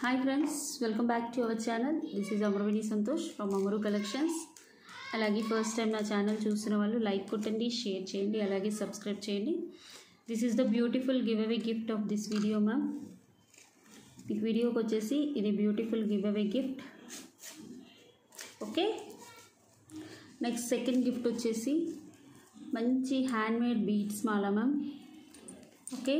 hi friends welcome back to our channel this is Amaravini Santosh from Amaru collections అలాగే first time నా channel చూస్తున్న వాళ్ళు like కొట్టండి షేర్ చేయండి అలాగే సబ్స్క్రైబ్ చేయండి this is the beautiful give away gift of this video ma'am ఈ వీడియోకి వచ్చేసి ఇది beautiful give away gift okay next second gift వచ్చేసి మంచి హ్యాండ్మేడ్ బీడ్స్ మాల ma'am okay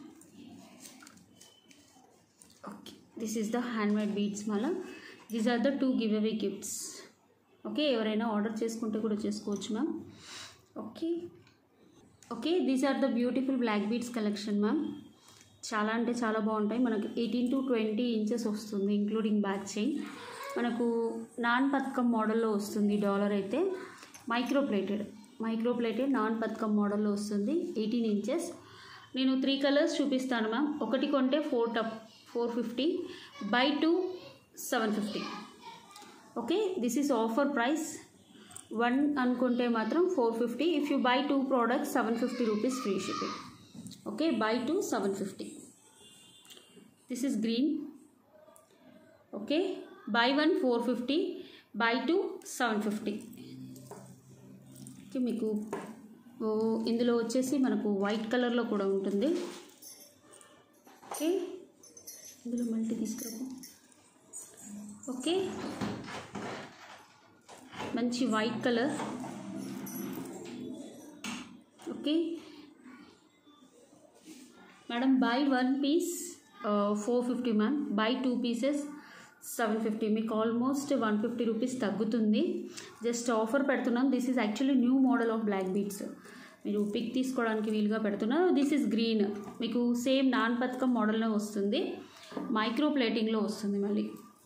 okay this is the handmade beads మాల these are the two give away gifts okay ఎవరైనా order చేసుకుంటే కూడా చేసుకోవచ్చు ma'am okay okay these are the beautiful black beads collection ma'am చాలా అంటే చాలా బాగుంటాయి మనకి ఎయిటీన్ టు ట్వంటీ ఇంచెస్ వస్తుంది ఇంక్లూడింగ్ బ్యాక్ చైన్ మనకు నాన్ పథకం మోడల్లో వస్తుంది డాలర్ అయితే micro plated micro plated non పథకం మోడల్లో వస్తుంది ఎయిటీన్ ఇంచెస్ నేను త్రీ కలర్స్ చూపిస్తాను మ్యామ్ ఒకటి కొంటే ఫోర్ టప్ four fifty buy two seven fifty okay this is offer price one అనుకుంటే మాత్రం four fifty if you buy two products seven fifty rupees free shipping okay buy two seven fifty this is green okay buy one four fifty buy two seven fifty okay మీకు ఓ, ఇందులో వచ్చేసి మనకు white కలర్లో కూడా ఉంటుంది okay ఇందులో multi తీసుకురాము ఓకే మంచి white colour okay madam buy one piece four fifty ma'am buy two pieces seven fifty మీకు ఆల్మోస్ట్ వన్ ఫిఫ్టీ రూపీస్ తగ్గుతుంది జస్ట్ ఆఫర్ పెడుతున్నాం this is actually new model of black beads మీరు pick తీసుకోవడానికి వీలుగా పెడుతున్నారు this is green మీకు same non పథకం మోడల్లో వస్తుంది మైక్రో ప్లేటింగ్లో వస్తుంది మళ్ళీ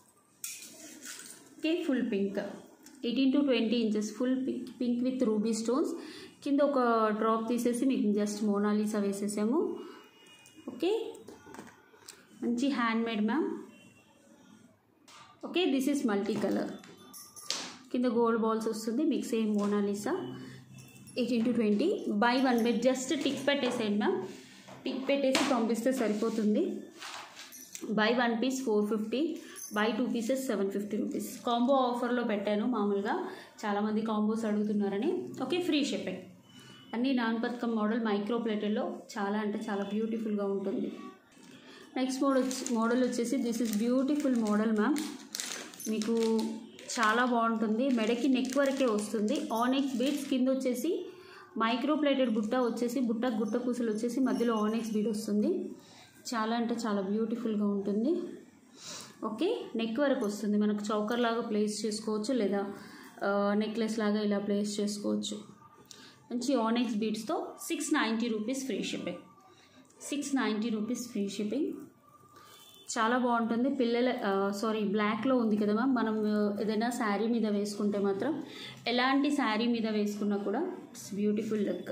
okay full pink eighteen to twenty inches full pink pink with ruby stones కింద ఒక డ్రాప్ తీసేసి మీకు జస్ట్ మోనాలిసా వేసేసాము ఓకే మంచి handmade ma'am okay this is multi colour కింద గోల్డ్ బాల్స్ వస్తుంది మీకు same Mona Lisa eighteen to twenty buy one bed just tick పెట్టేసేయండి మ్యామ్ టిక్ పెట్టేసి పంపిస్తే సరిపోతుంది buy one piece four fifty buy two pieces seven fifty rupees combo ఆఫర్లో పెట్టాను మామూలుగా చాలామంది కాంబోస్ అడుగుతున్నారని ఓకే ఫ్రీ షిప్పింగ్ అన్నీ నాన్ పథకం మోడల్ మైక్రో ప్లేటెడ్లో చాలా అంటే చాలా బ్యూటిఫుల్గా ఉంటుంది నెక్స్ట్ మోడల్ వచ్చి మోడల్ వచ్చేసి this is beautiful model ma'am మీకు చాలా బాగుంటుంది మెడకి నెక్ వరకే వస్తుంది ఆనెక్స్ బీడ్స్ కింద వచ్చేసి మైక్రో ప్లేటెడ్ బుట్ట వచ్చేసి బుట్ట గుట్ట పూసలు వచ్చేసి మధ్యలో ఆనెక్స్ బీడ్ వస్తుంది చాలా అంటే చాలా బ్యూటిఫుల్గా ఉంటుంది ఓకే నెక్ వరకు వస్తుంది మనకు చౌకర్ లాగా ప్లేస్ చేసుకోవచ్చు లేదా నెక్లెస్ లాగా ఇలా ప్లేస్ చేసుకోవచ్చు మంచి ఆనెక్స్ బీడ్స్తో six ninety rupees free shipping six ninety rupees free shipping చాలా బాగుంటుంది పిల్లల సారీ బ్లాక్లో ఉంది కదా మ్యామ్ మనం ఆ, ఏదైనా శారీ మీద వేసుకుంటే మాత్రం ఎలాంటి శారీ మీద వేసుకున్నా కూడా ఇట్స్ బ్యూటిఫుల్ లుక్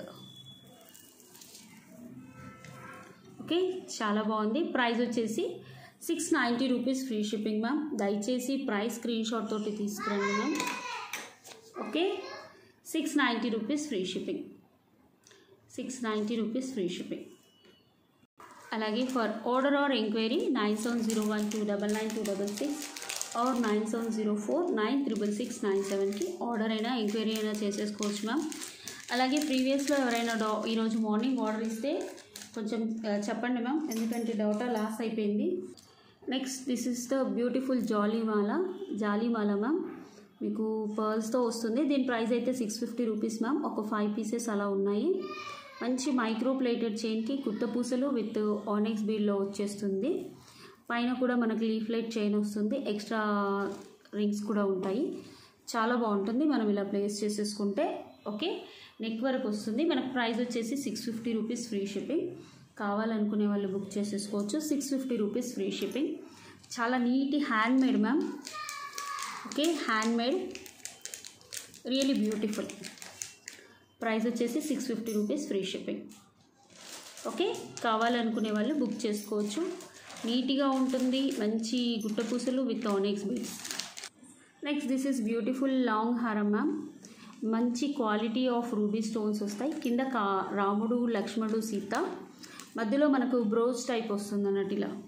ఓకే చాలా బాగుంది ప్రైస్ వచ్చేసి six ninety rupees free shipping ma'am దయచేసి ప్రైస్ స్క్రీన్ షాట్ తోటి తీసుకురండి ma'am okay six ninety rupees free shipping six ninety rupees free shipping అలాగే for order or enquiry nine seven zero one two double nine two double six or nine seven zero four nine triple six nine సెవెన్కి order అయినా enquiry అయినా చేసేసుకోవచ్చు ma'am అలాగే ప్రీవియస్లో ఎవరైనా డా ఈరోజు morning order ఇస్తే కొంచెం ఆ, చెప్పండి మ్యామ్ ఎందుకంటే డౌటా లాస్ అయిపోయింది next this is the beautiful జాలీమాల జాలీమాల మ్యామ్ మీకు పర్ల్స్తో వస్తుంది దీని ప్రైస్ అయితే సిక్స్ ఫిఫ్టీ రూపీస్ మ్యామ్ ఒక ఫైవ్ పీసెస్ అలా ఉన్నాయి మంచి మైక్రో ప్లేటెడ్ చైన్కి కుట్ట పూసలు విత్ ఆనెక్స్ బీడ్లో వచ్చేస్తుంది పైన కూడా మనకి లీఫ్లెట్ చైన్ వస్తుంది ఎక్స్ట్రా రింగ్స్ కూడా ఉంటాయి చాలా బాగుంటుంది మనం ఇలా ప్లేస్ చేసేసుకుంటే ఓకే నెక్ వరకు వస్తుంది మనకు ప్రైస్ వచ్చేసి six fifty rupees free shipping కావాలనుకునే వాళ్ళు బుక్ చేసేసుకోవచ్చు six fifty rupees free shipping చాలా నీటి handmade ma'am okay handmade really beautiful price వచ్చేసి six fifty rupees free shipping okay కావాలనుకునే వాళ్ళు బుక్ చేసుకోవచ్చు నీట్గా ఉంటుంది మంచి గుట్ట పూసలు with onyx beads next this is beautiful long హారం మ్యామ్ మంచి క్వాలిటీ ఆఫ్ రూబీ స్టోన్స్ వస్తాయి కింద కా రాముడు లక్ష్మణుడు సీత మధ్యలో మనకు బ్రోజ్ టైప్ వస్తుంది అన్నట్టు ఇలా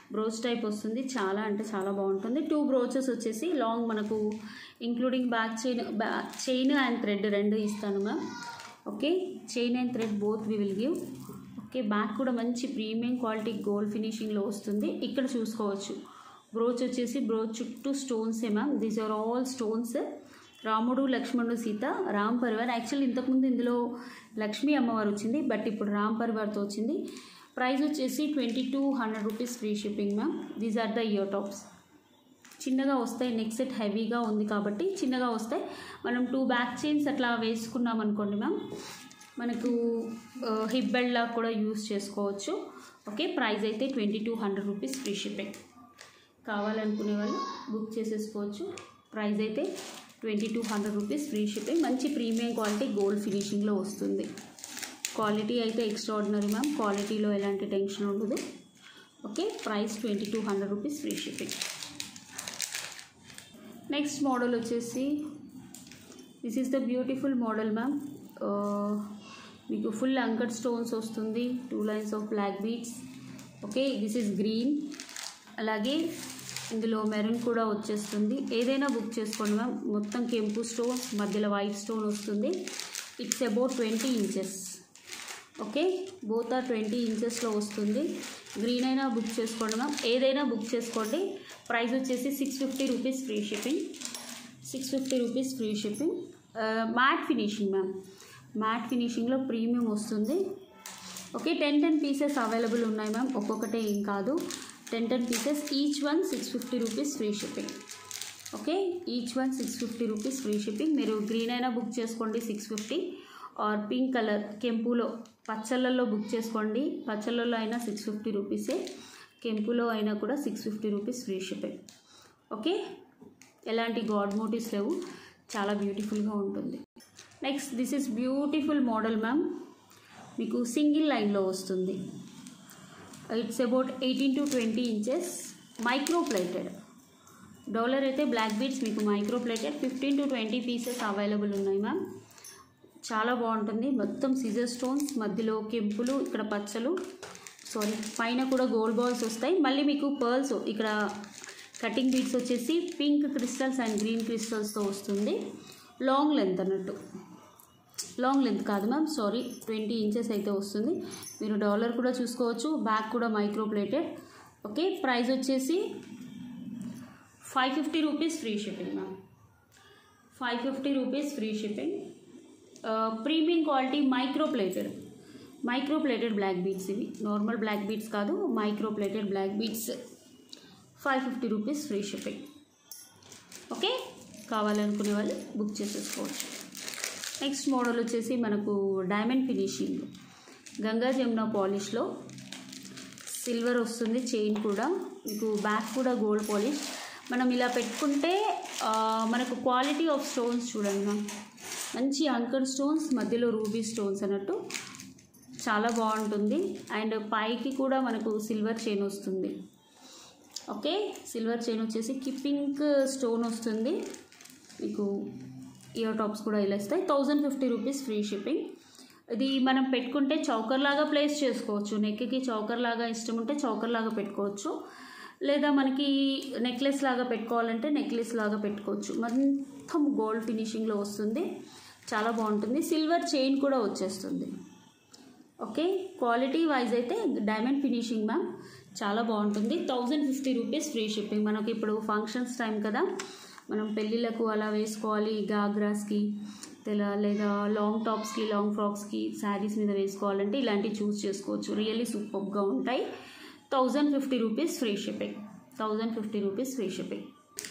బ్రోచ్ టైప్ వస్తుంది చాలా అంటే చాలా బాగుంటుంది టూ బ్రోచెస్ వచ్చేసి లాంగ్ మనకు including back chain back chain and thread రెండు ఇస్తాను ma'am okay chain and thread both we will give okay back కూడా మంచి ప్రీమియం క్వాలిటీ గోల్డ్ ఫినిషింగ్లో వస్తుంది ఇక్కడ చూసుకోవచ్చు బ్రోచ్ వచ్చేసి బ్రోచ్ చుట్టూ స్టోన్సే ma'am these are all stones రాముడు లక్ష్మణుడు సీత రామ్ పరివార్ యాక్చువల్లీ ఇంతకుముందు ఇందులో లక్ష్మీ అమ్మవారు వచ్చింది బట్ ఇప్పుడు రామ్ పరివార్తో వచ్చింది ప్రైస్ వచ్చేసి twenty two hundred rupees free shipping ma'am these are the ear tops చిన్నగా వస్తాయి నెక్ సెట్ హెవీగా ఉంది కాబట్టి చిన్నగా వస్తాయి మనం టూ బ్యాక్ చైన్స్ అట్లా వేసుకున్నాం అనుకోండి మ్యామ్ మనకు హిప్ బెల్ట్ లాగా కూడా యూస్ చేసుకోవచ్చు ఓకే ప్రైస్ అయితే twenty two hundred rupees free shipping కావాలనుకునే వాళ్ళు బుక్ చేసేసుకోవచ్చు ప్రైస్ అయితే twenty two hundred rupees free shipping మంచి ప్రీమియం క్వాలిటీ గోల్డ్ ఫినిషింగ్లో వస్తుంది క్వాలిటీ అయితే ఎక్స్ట్రాడినరీ మ్యామ్ క్వాలిటీలో ఎలాంటి టెన్షన్ ఉండదు okay price twenty two hundred rupees free shipping next model వచ్చేసి this is the beautiful model ma'am మీకు ఫుల్ అంకర్ స్టోన్స్ వస్తుంది two lines of black beads okay this is green అలాగే ఇందులో మెరూన్ కూడా వచ్చేస్తుంది ఏదైనా బుక్ చేసుకోండి మ్యామ్ మొత్తం కెంపు స్టోన్ మధ్యలో వైట్ స్టోన్ వస్తుంది it's about twenty inches okay both are twenty ఇంచెస్లో వస్తుంది గ్రీన్ అయినా బుక్ చేసుకోండి మ్యామ్ ఏదైనా బుక్ చేసుకోండి ప్రైస్ వచ్చేసి six fifty rupees free shipping six fifty rupees free shipping matte finishing ma'am matte ఫినిషింగ్లో ప్రీమియం వస్తుంది okay ten ten pieces available ఉన్నాయి మ్యామ్ ఒక్కొక్కటే ఏం కాదు ten ten pieces each one six fifty rupees free shipping okay each one six fifty rupees free shipping మీరు green అయినా book చేసుకోండి six fifty or pink colour కెంపులో పచ్చళ్ళల్లో book చేసుకోండి పచ్చళ్ళల్లో అయినా సిక్స్ ఫిఫ్టీ రూపీసే కెంపులో అయినా కూడా six fifty rupees free shipping okay ఎలాంటి గాడ్ మోటివ్స్ లేవు చాలా బ్యూటిఫుల్గా ఉంటుంది next this is beautiful model ma'am మీకు సింగిల్ లైన్లో వస్తుంది it's about eighteen to twenty inches micro plated dollar అయితే బ్లాక్ బీడ్స్ మీకు micro plated fifteen to twenty pieces available ఉన్నాయి మ్యామ్ చాలా బాగుంటుంది మొత్తం సిజర్ స్టోన్స్ మధ్యలో కెంపులు ఇక్కడ పచ్చలు సారీ పైన కూడా గోల్డ్ బాల్స్ వస్తాయి మళ్ళీ మీకు పర్ల్స్ ఇక్కడ కటింగ్ బీడ్స్ వచ్చేసి పింక్ క్రిస్టల్స్ అండ్ గ్రీన్ క్రిస్టల్స్తో వస్తుంది లాంగ్ లెంత్ అన్నట్టు లాంగ్ లెంత్ కాదు మ్యామ్ సారీ ట్వంటీ ఇంచెస్ అయితే వస్తుంది మీరు డాలర్ కూడా చూసుకోవచ్చు బ్యాక్ కూడా మైక్రో ప్లేటెడ్ ఓకే ప్రైస్ వచ్చేసి five fifty rupees free shipping ma'am five fifty rupees free shipping premium quality micro plated micro plated black beads ఇవి normal black beads కాదు micro plated black beads five fifty rupees free shipping okay కావాలనుకునే వాళ్ళు book చేసేసుకోవచ్చు next model వచ్చేసి మనకు diamond finishing Ganga Jamuna పాలిష్లో silver వస్తుంది chain కూడా మీకు బ్యాక్ కూడా గోల్డ్ పాలిష్ మనం ఇలా పెట్టుకుంటే ఆ, మనకు క్వాలిటీ ఆఫ్ స్టోన్స్ చూడండి మ్యామ్ మంచి అంకర్ స్టోన్స్ మధ్యలో రూబీ స్టోన్స్ అన్నట్టు చాలా బాగుంటుంది అండ్ పైకి కూడా మనకు సిల్వర్ చైన్ వస్తుంది ఓకే సిల్వర్ చైన్ వచ్చేసి కిప్పింగ్ స్టోన్ వస్తుంది మీకు ఇయర్ టాప్స్ కూడా ఇలా ఇస్తాయి thousand fifty rupees free shipping ఇది మనం పెట్టుకుంటే చౌకర్ లాగా ప్లేస్ చేసుకోవచ్చు నెక్కి చౌకర్ లాగా ఇష్టం ఉంటే చౌకర్ లాగా పెట్టుకోవచ్చు లేదా మనకి నెక్లెస్ లాగా పెట్టుకోవాలంటే నెక్లెస్ లాగా పెట్టుకోవచ్చు మొత్తం గోల్డ్ ఫినిషింగ్లో వస్తుంది చాలా బాగుంటుంది సిల్వర్ చైన్ కూడా వచ్చేస్తుంది ఓకే క్వాలిటీ వైజ్ అయితే డైమండ్ ఫినిషింగ్ మ్యామ్ చాలా బాగుంటుంది thousand fifty rupees free shipping మనకి ఇప్పుడు ఫంక్షన్స్ టైం కదా మనం పెళ్ళిళ్ళకు అలా వేసుకోవాలి గాగ్రాస్కి తెలా లేదా లాంగ్ టాప్స్కి లాంగ్ ఫ్రాక్స్కి శారీస్ మీద వేసుకోవాలంటే ఇలాంటివి చూస్ చేసుకోవచ్చు రియల్లీ సూపర్గా ఉంటాయి thousand fifty rupees free shipping thousand fifty rupees free shipping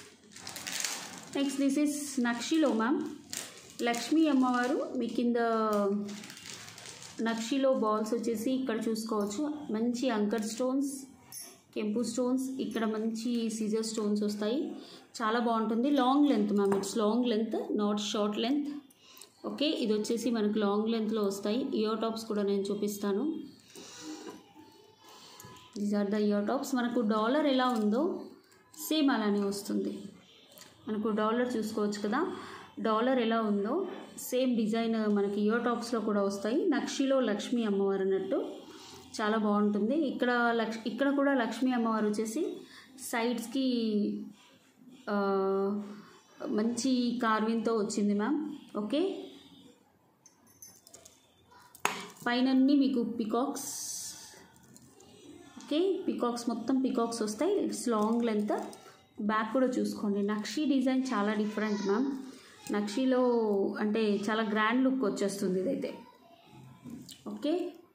next this is నక్షిలో మ్యామ్ లక్ష్మీ అమ్మవారు మీ కింద నక్షిలో బాల్స్ వచ్చేసి ఇక్కడ చూసుకోవచ్చు మంచి అంకర్ స్టోన్స్ కెంపు స్టోన్స్ ఇక్కడ మంచి సీజర్ స్టోన్స్ వస్తాయి చాలా బాగుంటుంది long length ma'am it's long length not short length okay ఇది వచ్చేసి మనకు లాంగ్ లెంత్లో వస్తాయి ఇయర్ టాప్స్ కూడా నేను చూపిస్తాను these are the ear tops మనకు డాలర్ ఎలా ఉందో సేమ్ అలానే వస్తుంది మనకు డాలర్ చూసుకోవచ్చు కదా డాలర్ ఎలా ఉందో సేమ్ డిజైన్ మనకి ఇయర్ టాప్స్లో కూడా వస్తాయి నక్షిలో లక్ష్మీ అమ్మవారు అన్నట్టు చాలా బాగుంటుంది ఇక్కడ లక్ష్ ఇక్కడ కూడా లక్ష్మీ అమ్మవారు వచ్చేసి సైడ్స్కి ఆ, మంచి కార్వింగ్తో వచ్చింది మ్యామ్ ఓకే పైన మీకు పికాక్స్ ఓకే పికాక్స్ మొత్తం పికాక్స్ వస్తాయి ఇట్స్ లాంగ్ లెంత్ బ్యాక్ కూడా చూసుకోండి నక్షీ డిజైన్ చాలా డిఫరెంట్ మ్యామ్ నక్షీలో అంటే చాలా గ్రాండ్ లుక్ వచ్చేస్తుంది ఇదైతే ఓకే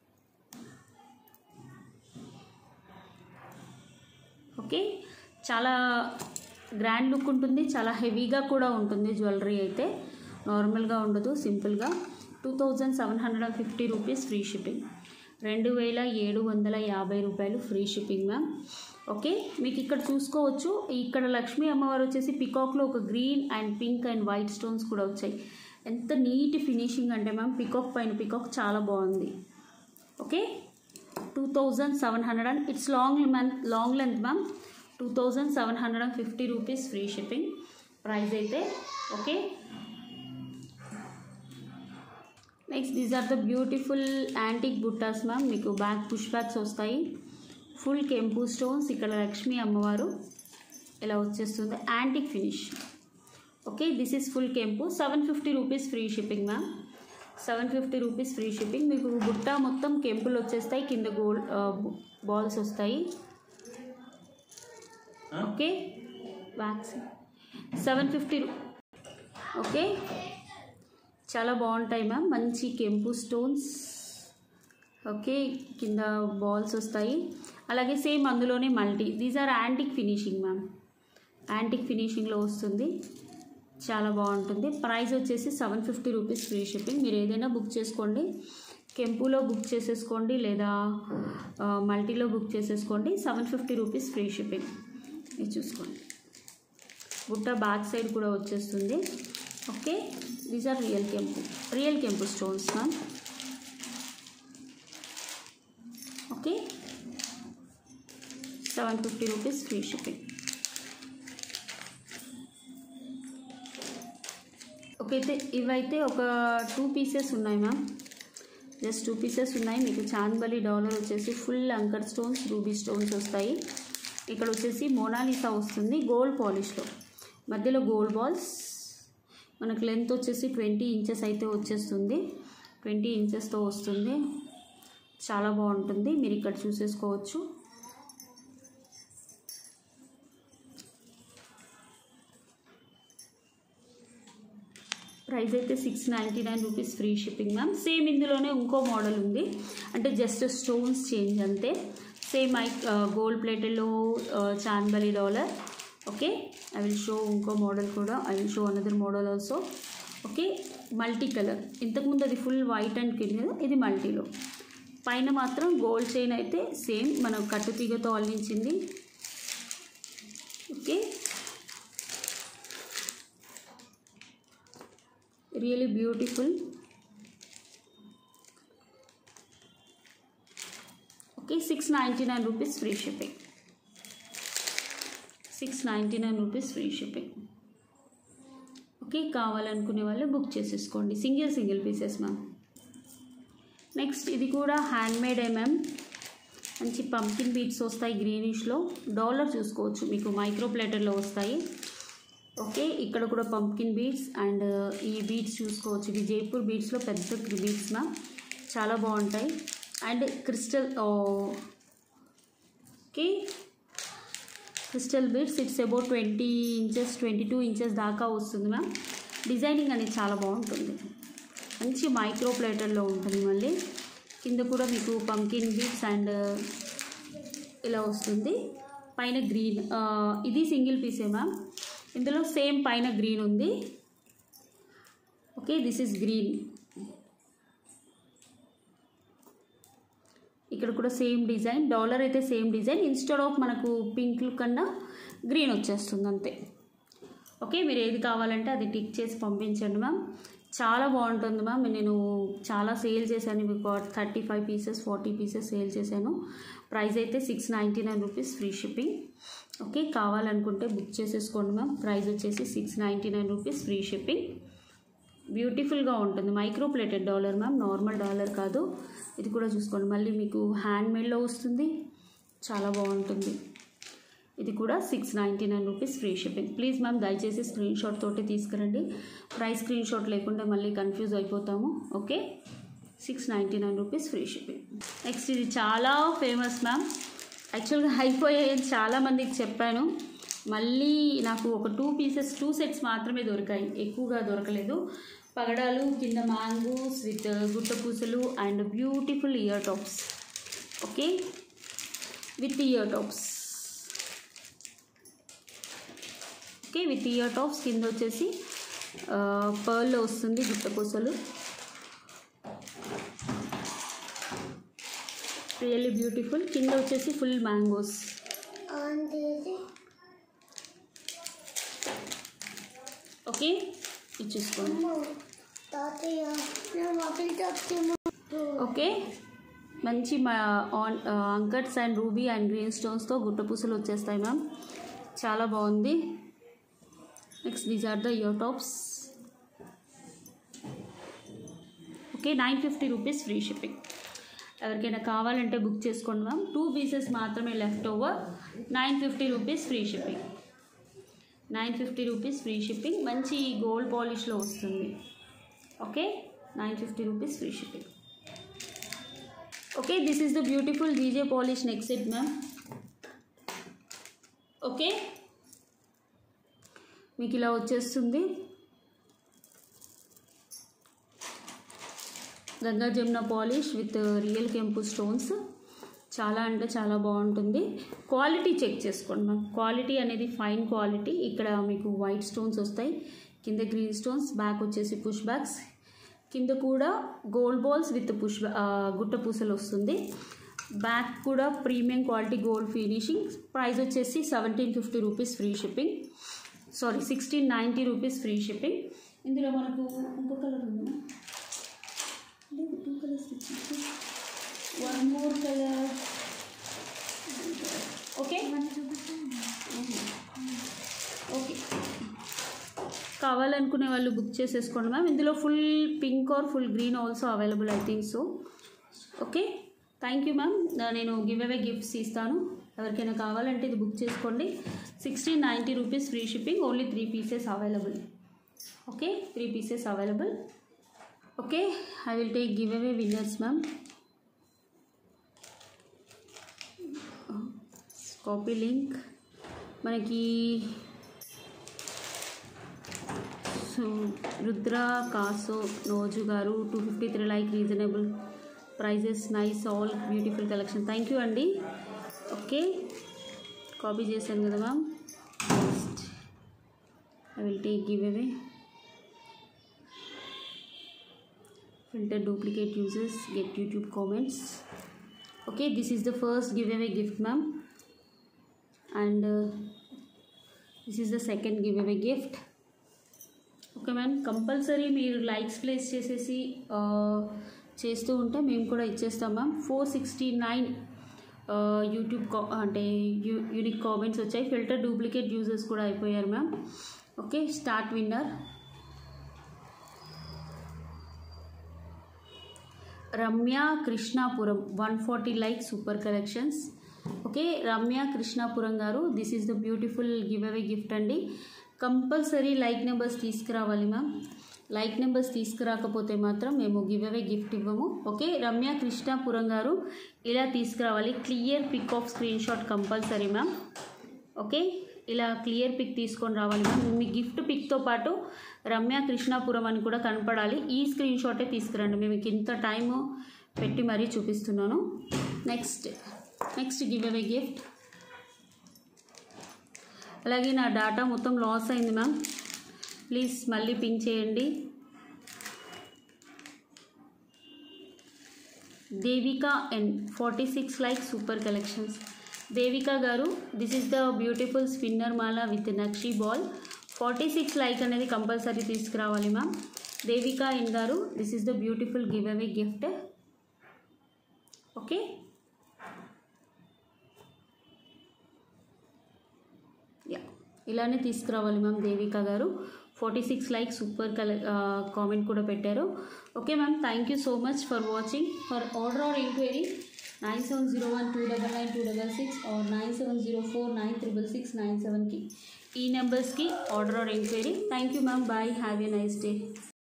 ఓకే చాలా గ్రాండ్ లుక్ ఉంటుంది చాలా హెవీగా కూడా ఉంటుంది జ్యువెలరీ అయితే నార్మల్గా ఉండదు సింపుల్గా two thousand seven hundred and fifty rupees free shipping రెండు వేల ఏడు వందల యాభై రూపాయలు ఫ్రీ షిప్పింగ్ మ్యామ్ ఓకే మీకు ఇక్కడ చూసుకోవచ్చు ఇక్కడ లక్ష్మీ అమ్మవారు వచ్చేసి పికాక్లో ఒక green and pink and white stones కూడా వచ్చాయి ఎంత నీట్ ఫినిషింగ్ అంటే మ్యామ్ పికాక్ పైన పికాక్ చాలా బాగుంది okay two thousand seven hundred and it's long month long length ma'am two thousand seven hundred and fifty rupees free shipping price అయితే okay next these are the beautiful antique బుట్టాస్ ma'am మీకు back push backs వస్తాయి full కెంపు stones ఇక్కడ లక్ష్మీ అమ్మవారు ఇలా వచ్చేస్తుంది antique finish okay this is full కెంపు seven fifty rupees free shipping ma'am seven fifty rupees free shipping మీకు బుట్ట మొత్తం కెంపులు వచ్చేస్తాయి కింద గోల్డ్ బాల్స్ వస్తాయి okay wax seven fifty okay చాలా బాగుంటాయి మ్యామ్ మంచి కెంపు స్టోన్స్ ఓకే కింద బాల్స్ వస్తాయి అలాగే సేమ్ అందులోనే multi these are antique finishing ma'am antique ఫినిషింగ్లో వస్తుంది చాలా బాగుంటుంది ప్రైస్ వచ్చేసి seven fifty rupees free shipping మీరు ఏదైనా బుక్ చేసుకోండి కెంపులో బుక్ చేసేసుకోండి లేదా ఆ, మల్టీలో బుక్ చేసేసుకోండి seven fifty rupees free shipping ఇది చూసుకోండి బుట్ట బ్యాక్ సైడ్ కూడా వచ్చేస్తుంది ఓకే దీస్ ఆర్ రియల్ కెంపు రియల్ కెంపు stones ma'am okay seven fifty rupees free shipping okay అయితే ఇవైతే ఒక టూ పీసెస్ ఉన్నాయి మ్యామ్ జస్ట్ టూ పీసెస్ ఉన్నాయి మీకు చాందబలి డాలర్ వచ్చేసి ఫుల్ అంకర్ స్టోన్స్ రూబీ స్టోన్స్ వస్తాయి ఇక్కడ వచ్చేసి మోనాలిసా వస్తుంది గోల్డ్ పాలిష్లో మధ్యలో గోల్డ్ బాల్స్ మనకు లెంత్ వచ్చేసి ట్వంటీ ఇంచెస్ అయితే వచ్చేస్తుంది ట్వంటీ ఇంచెస్తో వస్తుంది చాలా బాగుంటుంది మీరు ఇక్కడ చూసేసుకోవచ్చు ప్రైస్ అయితే six ninety nine rupees free shipping ma'am same ఇందులోనే ఇంకో మోడల్ ఉంది అంటే జస్ట్ స్టోన్స్ చేంజ్ అంతే సేమ్ ఐ గోల్డ్ ప్లేటెడ్లో chandbali dollar okay I will show ఇంకో మోడల్ కూడా I will show another model also okay multi colour ఇంతకుముందు అది ఫుల్ వైట్ అండ్ కింద ఇది మల్టీలో పైన మాత్రం గోల్డ్ చైన్ అయితే సేమ్ మనం కట్టుతీగతో అల్లించింది okay really beautiful okay six ninety nine rupees free shipping six ninety nine rupees free shipping okay కావాలనుకునే వాళ్ళు బుక్ చేసేసుకోండి single single pieces ma'am next ఇది కూడా హ్యాండ్మేడ్ మ్యామ్ మంచి పంకిన్ బీట్స్ వస్తాయి గ్రీనిష్లో డాలర్ చూసుకోవచ్చు మీకు మైక్రో ప్లేటర్లో వస్తాయి ఓకే ఇక్కడ కూడా పంకిన్ బీడ్స్ అండ్ ఈ బీడ్స్ చూసుకోవచ్చు ఇవి జైపూర్ బీడ్స్లో పెద్ద బీడ్స్ మ్యామ్ చాలా బాగుంటాయి and crystal okay crystal beads it's about twenty inches twenty two inches దాకా వస్తుంది మ్యామ్ డిజైనింగ్ అనేది చాలా బాగుంటుంది మంచి మైక్రో ప్లేటర్లో ఉంటుంది మళ్ళీ కింద కూడా మీకు పంకిన్ బీడ్స్ అండ్ ఇలా వస్తుంది పైన గ్రీన్ ఆ, ఇది సింగిల్ పీసే మ్యామ్ ఇందులో సేమ్ పైన గ్రీన్ ఉంది ఓకే దిస్ ఈస్ గ్రీన్ ఇక్కడ కూడా సేమ్ డిజైన్ డాలర్ అయితే సేమ్ డిజైన్ ఇన్స్టెడ్ ఆఫ్ మనకు పింక్ కన్నా గ్రీన్ వచ్చేస్తుంది అంతే ఓకే మీరు ఏది కావాలంటే అది టిక్ చేసి పంపించండి మ్యామ్ చాలా బాగుంటుంది మ్యామ్ నేను చాలా సేల్ చేశాను మీకు thirty five pieces forty pieces sale చేశాను ప్రైస్ అయితే six ninety nine rupees free shipping okay కావాలనుకుంటే బుక్ చేసేసుకోండి మ్యామ్ ప్రైస్ వచ్చేసి six ninety nine rupees free shipping బ్యూటిఫుల్గా ఉంటుంది micro plated dollar ma'am normal dollar కాదు ఇది కూడా చూసుకోండి మళ్ళీ మీకు హ్యాండ్ మేడ్లో వస్తుంది చాలా బాగుంటుంది ఇది కూడా six ninety nine rupees free shipping please ma'am దయచేసి స్క్రీన్ షాట్ తోటి తీసుకురండి ప్రైస్ స్క్రీన్ షాట్ లేకుండా మళ్ళీ కన్ఫ్యూజ్ అయిపోతాము okay six ninety nine rupees free shipping next ఇది చాలా ఫేమస్ మ్యామ్ యాక్చువల్గా అయిపోయాయని చాలామందికి చెప్పాను మళ్ళీ నాకు ఒక టూ పీసెస్ టూ సెట్స్ మాత్రమే దొరికాయి ఎక్కువగా దొరకలేదు పగడాలు కింద మ్యాంగోస్ విత్ గుట్ట పూసలు and beautiful ear tops okay with ear tops okay with ear tops కింద వచ్చేసి పర్ల్లో వస్తుంది గుట్ట పూసలు రియల్లీ బ్యూటిఫుల్ కింద వచ్చేసి ఫుల్ మ్యాంగోస్ ఓకే ఇది చూసుకోండి ఓకే మంచి మా ఆన్ uncuts and ruby and green స్టోన్స్తో గుట్ట పూసలు వచ్చేస్తాయి మ్యామ్ చాలా బాగుంది next these are the ear tops okay nine fifty rupees free shipping ఎవరికైనా కావాలంటే బుక్ చేసుకోండి మ్యామ్ టూ పీసెస్ మాత్రమే left over nine fifty rupees free shipping nine fifty rupees free shipping మంచి గోల్డ్ పాలిష్లో వస్తుంది okay nine fifty rupees free shipping okay this is the beautiful DJ polish neck set ma'am okay మీకు ఇలా వచ్చేస్తుంది Ganga Jamuna polish with real కెంపు stones చాలా అంటే చాలా బాగుంటుంది క్వాలిటీ చెక్ చేసుకోండి మ్యామ్ క్వాలిటీ అనేది ఫైన్ క్వాలిటీ ఇక్కడ మీకు వైట్ స్టోన్స్ వస్తాయి కింద గ్రీన్ స్టోన్స్ బ్యాక్ వచ్చేసి పుష్ బ్యాక్స్ కింద కూడా గోల్డ్ బాల్స్ విత్ పుష్ గుట్ట పూసలు వస్తుంది బ్యాక్ కూడా premium quality gold finishing price వచ్చేసి seventeen fifty rupees free shipping sorry sixteen ninety rupees free shipping ఇందులో మనకు ఇంకో కలర్ ఉందా లేదు two colours one more colour okay okay కావాలనుకునే వాళ్ళు బుక్ చేసేసుకోండి మ్యామ్ ఇందులో full pink or full green also available I think so okay thank you ma'am నేను గివ్ అవే గిఫ్ట్స్ ఇస్తాను ఎవరికైనా కావాలంటే ఇది బుక్ చేసుకోండి sixteen ninety rupees free shipping only three pieces available okay three pieces available okay I will take give away winners ma'am copy link మనకి so Rudra కాసో నోజు గారు two fifty three like reasonable prices nice all beautiful collection thank you అండి okay copy చేశాను కదా ma'am next I will take give away filter duplicate users get youtube comments okay this is the first giveaway gift ma'am and uh, this is the second giveaway gift okay ma'am compulsory మీరు likes place చేసేసి చేస్తూ ఉంటే మేము కూడా ఇచ్చేస్తాం ma'am four sixty nine YouTube కా అంటే యూ యూనిక్ కామెంట్స్ వచ్చాయి ఫిల్టర్ డూప్లికేట్ యూజర్స్ కూడా అయిపోయారు ma'am okay start winner Ramya Krishnapuram one forty like super collections okay Ramya Krishnapuram గారు this is the beautiful give away gift అండి కంపల్సరీ లైక్ నెంబర్స్ తీసుకురావాలి మ్యామ్ లైక్ నెంబర్స్ తీసుకురాకపోతే మాత్రం మేము గివ్ అవే గిఫ్ట్ ఇవ్వము ఓకే రమ్య కృష్ణాపురం గారు ఇలా తీసుకురావాలి clear pic of screenshot compulsory ma'am okay ఇలా క్లియర్ పిక్ తీసుకొని రావాలి మ్యామ్ మీ గిఫ్ట్ పిక్తో పాటు రమ్య కృష్ణాపురం అని కూడా కనపడాలి ఈ స్క్రీన్ షాటే తీసుకురండి మేము మీకు ఇంత టైము పెట్టి మరీ చూపిస్తున్నాను నెక్స్ట్ నెక్స్ట్ గివ్ అవే గిఫ్ట్ అలాగే నా డాటా మొత్తం లాస్ అయింది మ్యామ్ ప్లీజ్ మళ్ళీ పింక్ చేయండి Devika and forty six like super collections Devika గారు this is the beautiful spinner మాల విత్ నక్షి బాల్ ఫార్టీ సిక్స్ లైక్ అనేది కంపల్సరీ తీసుకురావాలి మ్యామ్ దేవిక ఎన్ గారు this is the beautiful give away gift okay yeah ఇలానే తీసుకురావాలి మ్యామ్ దేవిక గారు forty six like super colour comment కూడా పెట్టారు okay ma'am thank you so much for watching for order or enquiry nine seven zero one two double nine two double six or nine seven zero four nine triple six nine సెవెన్కి ఈ నెంబర్స్కి order or enquiry thank you ma'am bye have a nice day